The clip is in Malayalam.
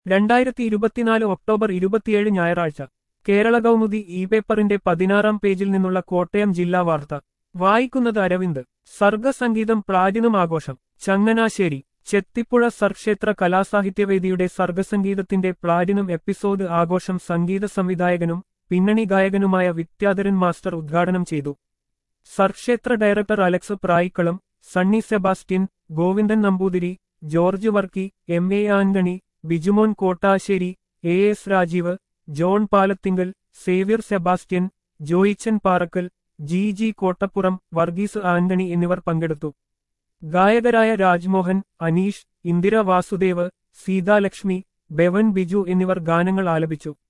രണ്ടായിരത്തി ഇരുപത്തിനാല് ഒക്ടോബർ ഇരുപത്തിയേഴ് ഞായറാഴ്ച കേരള കൗമുദി ഇ പേപ്പറിന്റെ പതിനാറാം പേജിൽ നിന്നുള്ള കോട്ടയം ജില്ലാ വാർത്ത വായിക്കുന്നത് അരവിന്ദ് സർഗസംഗീതം പ്ലാറ്റിനം ആഘോഷം ചങ്ങനാശ്ശേരി ചെത്തിപ്പുഴ സർക്ഷേത്ര കലാസാഹിത്യവേദിയുടെ സർഗസംഗീതത്തിന്റെ പ്ലാറ്റിനം എപ്പിസോഡ് ആഘോഷം സംഗീത സംവിധായകനും പിന്നണി ഗായകനുമായ വിദ്യാധരൻ മാസ്റ്റർ ഉദ്ഘാടനം ചെയ്തു Sargakshetra director Alex Prayikkalam Sunny Sebastian Govindan Namboothiri George Varkey M A Antony Bijumon Kottassery A S Rajeev John Palathingal Xavier Sebastian Joychan Parackal G G Kottappuram Varghese Antony എന്നിവർ പങ്കെടുത്തു ഗായകരായ രാജ്മോഹൻ അനീഷ് ഇന്ദിര വാസുദേവ് സീതാലക്ഷ്മി ബെവൻ ബിജു എന്നിവർ ഗാനങ്ങൾ ആലപിച്ചു